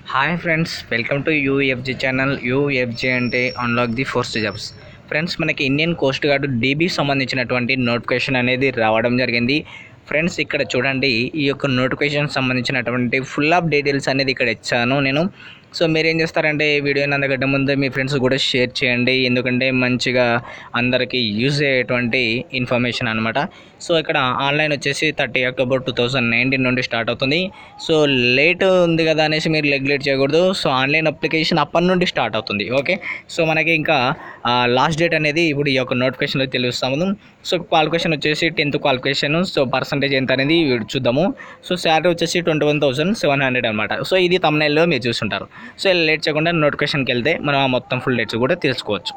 hi friends welcome to UFG channel UFG అంటే unlock the force jobs friends మనకి Indian coast guard DB సంబంధించినటువంటి notification అనేది రావడం జరిగింది ఫ్రెండ్స్ ఇక్కడ చూడండి ఈ యొక్క నోటిఫికేషన్ సంబంధించినటువంటి ఫుల్ ఆఫ్ డీటెయిల్స్ అనేది ఇక్కడ ఇచ్చాను నేను సో మీరు ఏం చేస్తారంటే ఈ వీడియోని అందగడ్డ ముందు మీ ఫ్రెండ్స్ కూడా షేర్ చేయండి ఎందుకంటే మంచిగా అందరికీ యూజ్ అయ్యేటువంటి ఇన్ఫర్మేషన్ అనమాట సో ఇక్కడ ఆన్లైన్ వచ్చేసి thirty October two thousand nineteen నుండి స్టార్ట్ అవుతుంది సో లేట్ ఉంది కదా అనేసి మీరు రెగ్యులేట్ చేయకూడదు సో ఆన్లైన్ అప్లికేషన్ అప్పటి నుండి స్టార్ట్ అవుతుంది ఓకే సో మనకి ఇంకా లాస్ట్ డేట్ అనేది ఇప్పుడు ఈ యొక్క నోటిఫికేషన్లో తెలుస్తాము సో క్వాలిఫికేషన్ వచ్చేసి టెన్త్ క్వాలిఫికేషన్ సో పర్సంటేజ్ ఎంత అనేది చూద్దాము సో శాలరీ వచ్చేసి twenty one thousand seven hundred అనమాట సో ఇది తమిళలో మీరు చూస్తుంటారు సో ఇలా లేట్ చేయకుండా నోటిఫికేషన్కి వెళ్తే మనం ఆ మొత్తం ఫుల్ డేట్స్ కూడా తెలుసుకోవచ్చు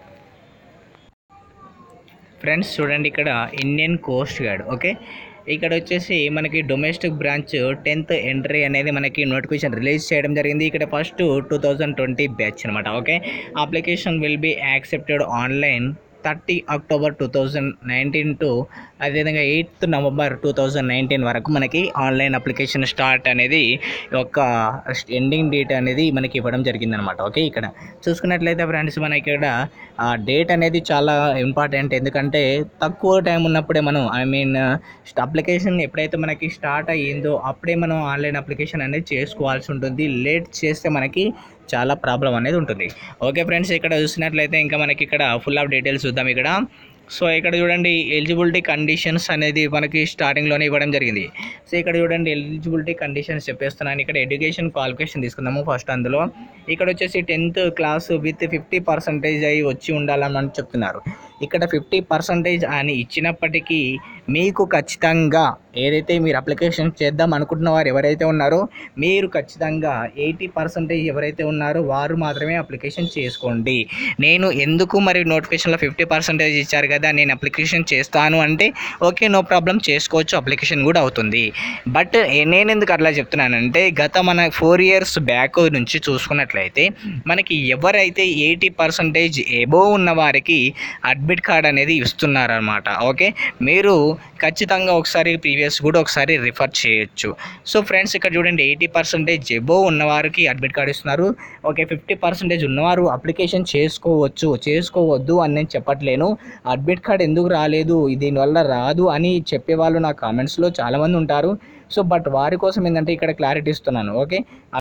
ఫ్రెండ్స్ చూడండి ఇక్కడ ఇండియన్ కోస్ట్ గార్డ్ ఓకే ఇక్కడ వచ్చేసి మనకి డొమెస్టిక్ బ్రాంచ్ టెన్త్ ఎంట్రీ అనేది మనకి నోటిఫికేషన్ రిలీజ్ చేయడం జరిగింది ఇక్కడ first two thousand twenty batch అనమాట okay application will be accepted online thirty October two thousand nineteen to అదేవిధంగా eighth November two thousand nineteen వరకు మనకి ఆన్లైన్ అప్లికేషన్ స్టార్ట్ అనేది ఒక ఎండింగ్ డేట్ అనేది మనకి ఇవ్వడం జరిగిందనమాట ఓకే ఇక్కడ చూసుకున్నట్లయితే ఫ్రెండ్స్ మనకి ఇక్కడ ఆ డేట్ అనేది చాలా ఇంపార్టెంట్ ఎందుకంటే తక్కువ టైం ఉన్నప్పుడే మనం ఐ మీన్ అప్లికేషన్ ఎప్పుడైతే మనకి స్టార్ట్ అయ్యిందో అప్పుడే మనం ఆన్లైన్ అప్లికేషన్ అనేది చేసుకోవాల్సి ఉంటుంది లేట్ చేస్తే మనకి చాలా ప్రాబ్లం అనేది ఉంటుంది ఓకే ఫ్రెండ్స్ ఇక్కడ చూసినట్లయితే ఇంకా మనకి ఇక్కడ ఫుల్ ఆఫ్ డీటెయిల్స్ చూద్దాం ఇక్కడ సో ఇక్కడ చూడండి ఎలిజిబిలిటీ కండిషన్స్ అనేది మనకి స్టార్టింగ్లోనే ఇవ్వడం జరిగింది సో ఇక్కడ చూడండి ఎలిజిబిలిటీ కండిషన్స్ చెప్పేస్తున్నాను ఇక్కడ ఎడ్యుకేషన్ క్వాలిఫికేషన్ తీసుకుందాము ఫస్ట్ అందులో ఇక్కడ వచ్చేసి tenth class with fifty percentage అయి వచ్చి ఉండాలని చెప్తున్నారు ఇక్కడ ఫిఫ్టీ పర్సంటేజ్ అని ఇచ్చినప్పటికీ మీకు ఖచ్చితంగా ఏదైతే మీరు అప్లికేషన్ చేద్దాం అనుకుంటున్న వారు ఎవరైతే ఉన్నారో మీరు ఖచ్చితంగా ఎయిటీ పర్సెంటేజ్ ఎవరైతే ఉన్నారో వారు మాత్రమే అప్లికేషన్ చేసుకోండి నేను ఎందుకు మరి నోటిఫికేషన్లో ఫిఫ్టీ పర్సెంటేజ్ ఇచ్చారు కదా నేను అప్లికేషన్ చేస్తాను అంటే ఓకే నో ప్రాబ్లం చేసుకోవచ్చు అప్లికేషన్ కూడా అవుతుంది బట్ నేను ఎందుకు అట్లా చెప్తున్నానంటే గత మన ఫోర్ ఇయర్స్ బ్యాక్ నుంచి చూసుకున్నట్లయితే మనకి ఎవరైతే ఎయిటీ పర్సెంటేజ్ ఎబో ఉన్న వారికి అడ్మిట్ కార్డ్ అనేది ఇస్తున్నారనమాట ఓకే మీరు ఖచ్చితంగా ఒకసారి ప్రీవియస్ కూడా ఒకసారి రిఫర్ చేయొచ్చు సో ఫ్రెండ్స్ ఇక్కడ చూడండి ఎయిటీ పర్సెంటేజ్ ఎబో ఉన్నవారికి అడ్మిట్ కార్డ్ ఇస్తున్నారు ఓకే ఫిఫ్టీ పర్సెంటేజ్ ఉన్నవారు అప్లికేషన్ చేసుకోవచ్చు చేసుకోవద్దు అని నేను చెప్పట్లేను అడ్మిట్ కార్డ్ ఎందుకు రాలేదు దీనివల్ల రాదు అని చెప్పేవాళ్ళు నా కామెంట్స్లో చాలామంది ఉంటారు సో బట్ వారి కోసం ఏంటంటే ఇక్కడ క్లారిటీ ఇస్తున్నాను ఓకే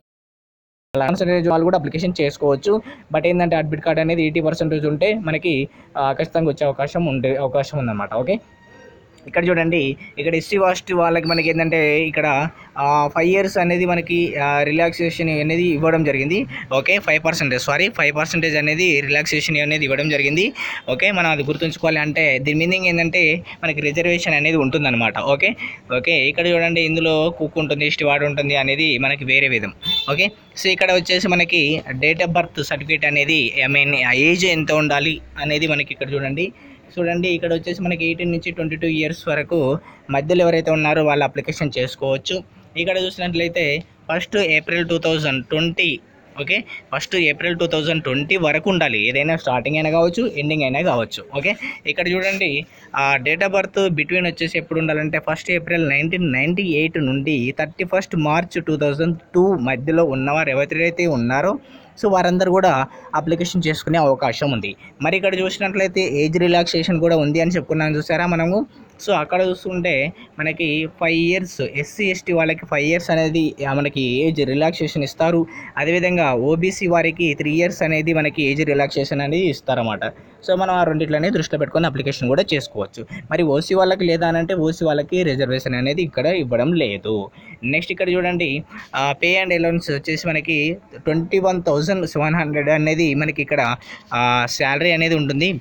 పర్సెంటేజ్ వాళ్ళు కూడా అప్లికేషన్ చేసుకోవచ్చు బట్ ఏంటంటే అడ్మిట్ కార్డ్ అనేది ఎయిటీ పర్సెంటేజ్ ఉంటే మనకి ఆ, ఖచ్చితంగా వచ్చే అవకాశం ఉండే అవకాశం ఉందన్నమాట ఓకే ఇక్కడ చూడండి ఇక్కడ ఎస్సీ వాస్ట్ వాళ్ళకి మనకి ఏంటంటే ఇక్కడ ఫైవ్ ఇయర్స్ అనేది మనకి రిలాక్సేషన్ అనేది ఇవ్వడం జరిగింది okay five percentage sorry five percentage అనేది రిలాక్సేషన్ అనేది ఇవ్వడం జరిగింది ఓకే మనం అది గుర్తుంచుకోవాలి అంటే దీని మీనింగ్ ఏంటంటే మనకి రిజర్వేషన్ అనేది ఉంటుందన్నమాట ఓకే ఓకే ఇక్కడ చూడండి ఇందులో కుక్ ఉంటుంది స్టివార్డ్ ఉంటుంది అనేది మనకి వేరే విధం ఓకే సో ఇక్కడ వచ్చేసి మనకి డేట్ ఆఫ్ బర్త్ సర్టిఫికేట్ అనేది ఐ మీన్ ఏజ్ ఎంత ఉండాలి అనేది మనకి ఇక్కడ చూడండి చూడండి ఇక్కడ వచ్చేసి మనకి ఎయిటీన్ నుంచి ట్వంటీ టూ ఇయర్స్ వరకు మధ్యలో ఎవరైతే ఉన్నారో వాళ్ళు అప్లికేషన్ చేసుకోవచ్చు ఇక్కడ చూసినట్లయితే first April two thousand twenty okay first April two thousand twenty వరకు ఉండాలి ఏదైనా స్టార్టింగ్ అయినా కావచ్చు ఎండింగ్ అయినా కావచ్చు ఓకే ఇక్కడ చూడండి ఆ డేట్ ఆఫ్ బర్త్ బిట్వీన్ వచ్చేసి ఎప్పుడు ఉండాలంటే first April nineteen ninety eight నుండి thirty first March two thousand two మధ్యలో ఉన్నవారు ఎవరైతే ఉన్నారో సో వారందరూ కూడా అప్లికేషన్ చేసుకునే అవకాశం ఉంది మరి ఇక్కడ చూసినట్లయితే ఏజ్ రిలాక్సేషన్ కూడా ఉంది అని చెప్పుకున్నాం చూసారా మనము సో అక్కడ చూస్తుంటే మనకి ఫైవ్ ఇయర్స్ ఎస్సీ ఎస్టీ వాళ్ళకి ఫైవ్ ఇయర్స్ అనేది ఆ, మనకి ఏజ్ రిలాక్సేషన్ ఇస్తారు అదేవిధంగా ఓబీసీ వారికి త్రీ ఇయర్స్ అనేది మనకి ఏజ్ రిలాక్సేషన్ అనేది ఇస్తారన్నమాట సో మనం ఆ రెండిట్లనే దృష్టిలో పెట్టుకొని అప్లికేషన్ కూడా చేసుకోవచ్చు మరి ఓసీ వాళ్ళకి లేదా అని అంటే ఓసీ వాళ్ళకి రిజర్వేషన్ అనేది ఇక్కడ ఇవ్వడం లేదు నెక్స్ట్ ఇక్కడ చూడండి పే అండ్ అలౌన్స్ వచ్చేసి మనకి twenty one thousand seven hundred అనేది మనకి ఇక్కడ శాలరీ అనేది ఉంటుంది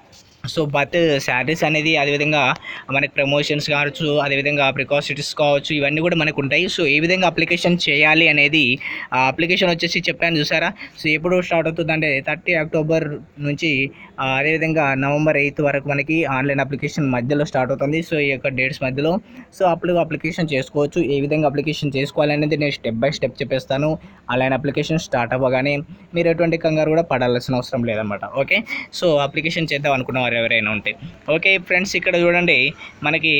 సో బట్ శాలరీస్ అనేది అదేవిధంగా మనకి ప్రమోషన్స్ కావచ్చు అదేవిధంగా ప్రికాసిటీస్ కావచ్చు ఇవన్నీ కూడా మనకు ఉంటాయి సో ఏ విధంగా అప్లికేషన్ చేయాలి అనేది ఆ అప్లికేషన్ వచ్చేసి చెప్పాను చూసారా సో ఎప్పుడు స్టార్ట్ అవుతుందంటే థర్టీ అక్టోబర్ నుంచి ఆ, అదేవిధంగా నవంబర్ ఎయిత్ వరకు మనకి ఆన్లైన్ అప్లికేషన్ మధ్యలో స్టార్ట్ అవుతుంది సో ఈ యొక్క డేట్స్ మధ్యలో సో అప్పుడు అప్లికేషన్ చేసుకోవచ్చు ఏ విధంగా అప్లికేషన్ చేసుకోవాలి అనేది నేను స్టెప్ బై స్టెప్ చెప్పేస్తాను ఆన్లైన్ అప్లికేషన్ స్టార్ట్ అవ్వగానే మీరు ఎటువంటి కంగారు కూడా పడాల్సిన అవసరం లేదన్నమాట ఓకే సో అప్లికేషన్ చేద్దాం అనుకున్న వారు ఎవరైనా ఉంటే ఓకే ఫ్రెండ్స్ ఇక్కడ చూడండి మనకి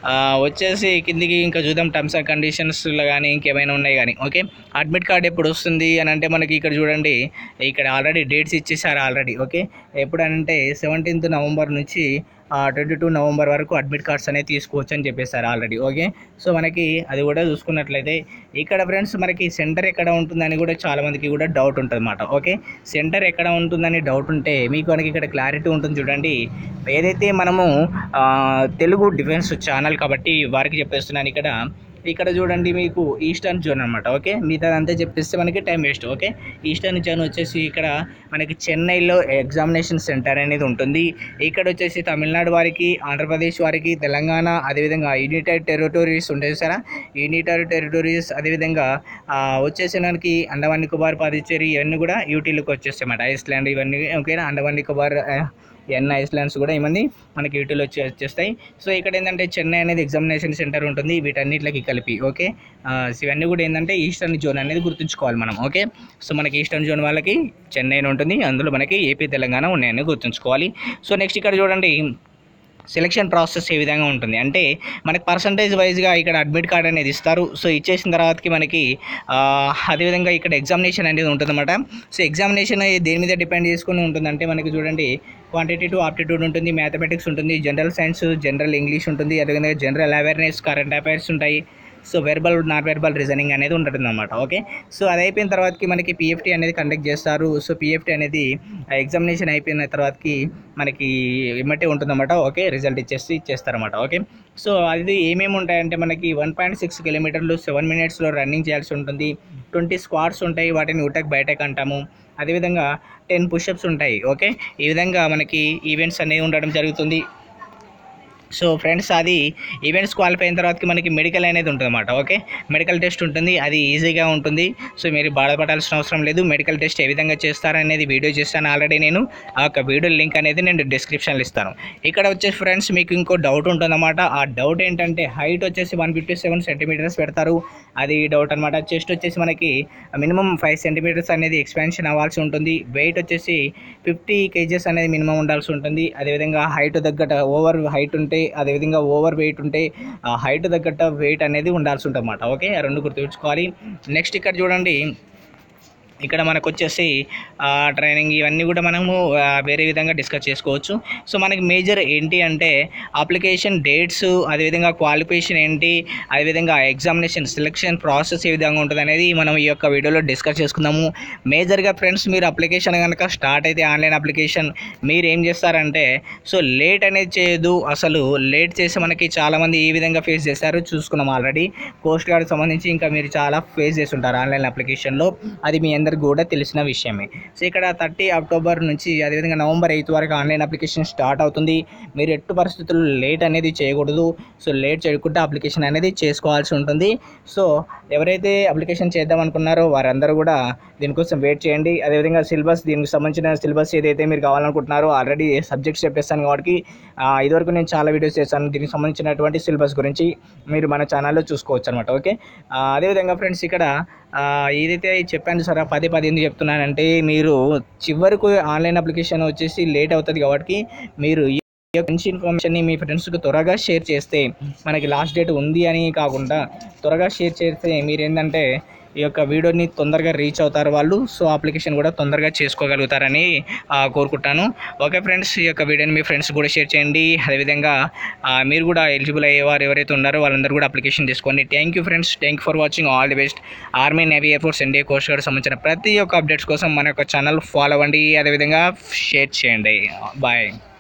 ఆ, వచ్చేసి కిందికి ఇంకా చూద్దాం టర్మ్స్ అండ్ కండిషన్స్లో కానీ ఇంకేమైనా ఉన్నాయి కానీ ఓకే అడ్మిట్ కార్డ్ ఎప్పుడు వస్తుంది అని అంటే మనకి ఇక్కడ చూడండి ఇక్కడ ఆల్రెడీ డేట్స్ ఇచ్చేసారు ఆల్రెడీ ఓకే ఎప్పుడంటే సెవెంటీన్త్ నవంబర్ నుంచి ట్వంటీ టూ నవంబర్ వరకు అడ్మిట్ కార్డ్స్ అనేవి తీసుకోవచ్చు అని చెప్పేశారు ఆల్రెడీ ఓకే సో మనకి అది కూడా చూసుకున్నట్లయితే ఇక్కడ ఫ్రెండ్స్ మనకి సెంటర్ ఎక్కడ ఉంటుందని కూడా చాలా మందికి కూడా డౌట్ ఉంటుంది అన్నమాట ఓకే సెంటర్ ఎక్కడ ఉంటుందని డౌట్ ఉంటే మీకు మనకి ఇక్కడ క్లారిటీ ఉంటుంది చూడండి ఏదైతే మనము ఆ, తెలుగు డిఫెన్స్ ఛానల్ కాబట్టి వారికి చెప్పేస్తున్నాను ఇక్కడ ఇక్కడ చూడండి మీకు ఈస్టర్న్ జోన్ అనమాట ఓకే మిగతా అంతా చెప్పేస్తే మనకి time waste okay eastern zone వచ్చేసి ఇక్కడ మనకి చెన్నైలో ఎగ్జామినేషన్ సెంటర్ అనేది ఉంటుంది ఇక్కడ వచ్చేసి తమిళనాడు వారికి ఆంధ్రప్రదేశ్ వారికి తెలంగాణ అదేవిధంగా యునైటెడ్ టెరిటోరీస్ ఉంటాయి సారా యునైటెడ్ టెరిటోరీస్ అదేవిధంగా ఆ, వచ్చేసి మనకి అండమాన్ నికోబార్ పాదిచ్చేరి ఇవన్నీ కూడా యూటీలోకి వచ్చేస్తాయి అన్నమాట ఐస్లాండ్ ఇవన్నీ ఓకేనా అండమాన్ నికోబార్ ఆ, ఎన్ ఐస్లాండ్స్ కూడా ఇవన్నీ మనకి యూటీలో వచ్చి వచ్చేస్తాయి సో ఇక్కడ ఏంటంటే చెన్నై అనేది ఎగ్జామినేషన్ సెంటర్ ఉంటుంది వీటన్నిటికి కలిపి ఓకే ఆ, సో ఇవన్నీ కూడా ఏంటంటే ఈస్టర్న్ జోన్ అనేది గుర్తుంచుకోవాలి మనం ఓకే సో మనకి ఈస్టర్న్ జోన్ వాళ్ళకి చెన్నై అని ఉంటుంది అందులో మనకి ఏపీ తెలంగాణ ఉన్నాయని గుర్తుంచుకోవాలి సో నెక్స్ట్ ఇక్కడ చూడండి సెలక్షన్ ప్రాసెస్ ఏ విధంగా ఉంటుంది అంటే మనకి పర్సంటేజ్ వైజ్గా ఇక్కడ అడ్మిట్ కార్డ్ అనేది ఇస్తారు సో ఇచ్చేసిన తర్వాతకి మనకి ఆ, అదేవిధంగా ఇక్కడ ఎగ్జామినేషన్ అనేది ఉంటుందన్నమాట సో ఎగ్జామినేషన్ దేని మీద డిపెండ్ చేసుకుని ఉంటుందంటే మనకి చూడండి క్వాంటిటేటివ్ ఆప్టిట్యూడ్ ఉంటుంది మ్యాథమెటిక్స్ ఉంటుంది జనరల్ సైన్స్ జనరల్ ఇంగ్లీష్ ఉంటుంది అదేవిధంగా జనరల్ అవేర్నెస్ కరెంట్ అఫైర్స్ ఉంటాయి so verbal non verbal reasoning అనేది ఉంటుంది అనమాట ఓకే సో అది అయిపోయిన తర్వాతకి మనకి పిఎఫ్టీ అనేది కండక్ట్ చేస్తారు సో పిఎఫ్టీ అనేది ఎగ్జామినేషన్ అయిపోయిన తర్వాతకి మనకి ఇమ్మటే ఉంటుందన్నమాట ఓకే రిజల్ట్ ఇచ్చేసి ఇచ్చేస్తారన్నమాట ఓకే సో అది ఏమేమి ఉంటాయంటే మనకి వన్ పాయింట్ సిక్స్ కిలోమీటర్లు సెవెన్ మినిట్స్లో రన్నింగ్ చేయాల్సి ఉంటుంది ట్వంటీ స్క్వాడ్స్ ఉంటాయి వాటిని ఉటక్ బయటకు అంటాము అదేవిధంగా టెన్ పుషప్స్ ఉంటాయి ఓకే ఈ విధంగా మనకి ఈవెంట్స్ అనేవి ఉండడం జరుగుతుంది సో ఫ్రెండ్స్ అది ఈవెంట్స్ క్వాలిఫై అయిన తర్వాతకి మనకి మెడికల్ అనేది ఉంటుంది అనమాట ఓకే మెడికల్ టెస్ట్ ఉంటుంది అది ఈజీగా ఉంటుంది సో మీరు బాధపడాల్సిన అవసరం లేదు మెడికల్ టెస్ట్ ఏ విధంగా చేస్తారనేది వీడియో చేస్తాను ఆల్రెడీ నేను ఆ యొక్క వీడియో లింక్ అనేది నేను డిస్క్రిప్షన్లో ఇస్తాను ఇక్కడ వచ్చేసి ఫ్రెండ్స్ మీకు ఇంకో డౌట్ ఉంటుందన్నమాట ఆ డౌట్ ఏంటంటే హైట్ వచ్చేసి వన్ ఫిఫ్టీ సెవెన్ సెంటీమీటర్స్ పెడతారు అది డౌట్ అనమాట చెస్ట్ వచ్చేసి మనకి మినిమం ఫైవ్ సెంటీమీటర్స్ అనేది ఎక్స్పాన్షన్ అవ్వాల్సి ఉంటుంది వెయిట్ వచ్చేసి ఫిఫ్టీ కేజెస్ అనేది మినిమం ఉండాల్సి ఉంటుంది అదేవిధంగా హైట్ తగ్గట్టు ఓవర్ హైట్ ఉంటే అదేవిధంగా ఓవర్ వెయిట్ ఉంటే ఆ హైట్ తగ్గట్టు వెయిట్ అనేది ఉండాల్సి ఉంటుంది అన్నమాట ఓకే ఆ రెండు గుర్తుంచుకోవాలి నెక్స్ట్ ఇక్కడ చూడండి ఇక్కడ మనకు వచ్చేసి ఆ, ట్రైనింగ్ ఇవన్నీ కూడా మనము ఆ, వేరే విధంగా డిస్కస్ చేసుకోవచ్చు సో మనకి మేజర్ ఏంటి అంటే అప్లికేషన్ డేట్స్ అదేవిధంగా క్వాలిఫికేషన్ ఏంటి అదేవిధంగా ఎగ్జామినేషన్ సెలెక్షన్ ప్రాసెస్ ఏ విధంగా ఉంటుంది అనేది మనం ఈ యొక్క వీడియోలో డిస్కస్ చేసుకుందాము మేజర్గా ఫ్రెండ్స్ మీరు అప్లికేషన్ కనుక స్టార్ట్ అయితే ఆన్లైన్ అప్లికేషన్ మీరు ఏం చేస్తారంటే సో లేట్ అనేది చేయదు అసలు లేట్ చేసి మనకి చాలామంది ఈ విధంగా ఫేస్ చేశారు చూసుకున్నాం ఆల్రెడీ కోస్ట్ గార్డ్ సంబంధించి ఇంకా మీరు చాలా ఫేస్ చేస్తుంటారు ఆన్లైన్ అప్లికేషన్లో అది మీ అందరికి కూడా తెలిసిన విషయమే సో ఇక్కడ థర్టీ అక్టోబర్ నుంచి అదేవిధంగా నవంబర్ ఎయిత్ వరకు ఆన్లైన్ అప్లికేషన్ స్టార్ట్ అవుతుంది మీరు ఎట్టు పరిస్థితుల్లో లేట్ అనేది చేయకూడదు సో లేట్ చేయకుండా అప్లికేషన్ అనేది చేసుకోవాల్సి ఉంటుంది సో ఎవరైతే అప్లికేషన్ చేద్దాం అనుకున్నారో వారందరూ కూడా దీనికోసం వెయిట్ చేయండి అదేవిధంగా సిలబస్ దీనికి సంబంధించిన సిలబస్ ఏదైతే మీరు కావాలనుకుంటున్నారో ఆల్రెడీ సబ్జెక్ట్స్ చెప్పేస్తాను కాబట్టి ఆ, ఇదివరకు నేను చాలా వీడియోస్ చేశాను దీనికి సంబంధించినటువంటి సిలబస్ గురించి మీరు మన ఛానల్లో చూసుకోవచ్చు అనమాట ఓకే ఆ, అదేవిధంగా ఫ్రెండ్స్ ఇక్కడ ఆ, ఏదైతే చెప్పాను సార్ పదే పదే ఎందుకు చెప్తున్నానంటే మీరు చివరకు ఆన్లైన్ అప్లికేషన్ వచ్చేసి లేట్ అవుతుంది కాబట్టి మీరు ఈ యొక్క మంచి ఇన్ఫర్మేషన్ని మీ ఫ్రెండ్స్కి త్వరగా షేర్ చేస్తే మనకి లాస్ట్ డేట్ ఉంది అని కాకుండా త్వరగా షేర్ చేస్తే మీరు ఏంటంటే ఈ యొక్క వీడియోని తొందరగా రీచ్ అవుతారు వాళ్ళు సో అప్లికేషన్ కూడా తొందరగా చేసుకోగలుగుతారని ఆ, కోరుకుంటాను ఓకే ఫ్రెండ్స్ ఈ యొక్క వీడియోని మీ ఫ్రెండ్స్ కూడా షేర్ చేయండి అదేవిధంగా ఆ, మీరు కూడా ఎలిజిబుల్ అయ్యేవారు ఎవరైతే ఉన్నారో వాళ్ళందరూ కూడా అప్లికేషన్ తీసుకోండి thank you friends thank you for watching all the best army navy air force India coast guard సంబంధించిన ప్రతి ఒక్క అప్డేట్స్ కోసం మన యొక్క ఛానల్ ఫాలో అవ్వండి అదేవిధంగా షేర్ చేయండి బాయ్